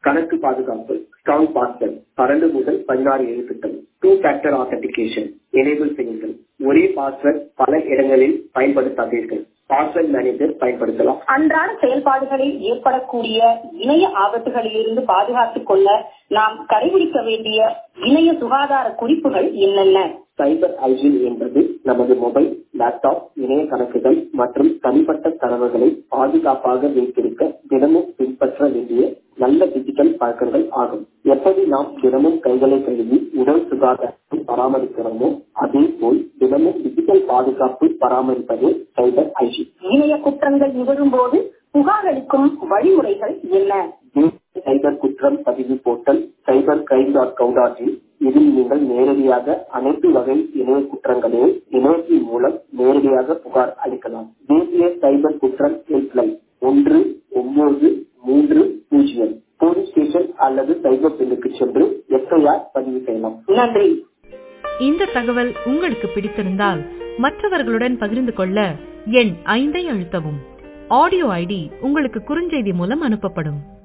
கணக்கு பாதுகாப்பு strong password பன்னெண்டு முதல் பதினாறு எழுத்துக்கள் டூ ஃபேக்டர் ஆத்தன்டிகேஷன் எனேபிள் செய்யுங்கள் ஒரே பாஸ்வேர்ட் பல இடங்களில் பயன்படுத்தாதீர்கள் பாஸ்வேர்ட் மேனேஜர் பயன்படுத்தலாம் அன்றாட செயல்பாடுகளில் ஏற்படக்கூடிய இணைய ஆபத்துகளிலிருந்து பாதுகாத்துக் கொள்ள நாம் கடைபிடிக்க வேண்டிய இணைய சுகாதார குறிப்புகள் என்னென்ன சைபர் ஹைஜீன் என்பது நமது மொபைல் லேப்டாப் இணைய கணக்குகள் மற்றும் தனிப்பட்ட தரவுகளை பாதுகாப்பாக வைத்திருக்க தினமும் பின்பற்ற வேண்டிய நல்ல டிஜிட்டல் பழக்கங்கள் ஆகும் எப்படி நாம் தினமும் கைகளை கழுவி உடல் சுகாதாரத்தை பராமரிக்கிறோமோ அதே போல் தினமும் டிஜிட்டல் பாதுகாப்பு பராமரிப்பது சைபர் ஹைஜீன் இணைய குற்றங்கள் நிகழும் போது புகார் அளிக்கும் வழிமுறைகள் என்ன சைபர் குற்றம் பதிவு portal cyber crime dot gov dot in இதில் நீங்கள் நேரடியாக அனைத்து வகை இணைய குற்றங்களையும் இணையத்தின் மூலம் நேரடியாக புகார் அளிக்கலாம் தேசிய சைபர் குற்றம் ஹெல்ப்லைன் ஒன்று ஒன்பது மூன்று பூஜ்ஜியம் போலீஸ் ஸ்டேஷன் அல்லது சைபர் செல்லுக்கு சென்று எஃப்ஐஆர் பதிவு செய்யலாம் நன்றி இந்த தகவல் உங்களுக்கு பிடித்திருந்தால் மற்றவர்களுடன் பகிர்ந்து கொள்ள எண் ஐந்தை அழுத்தவும் ஆடியோ ஐடி உங்களுக்கு குறுஞ்செய்தி மூலம் அனுப்பப்படும்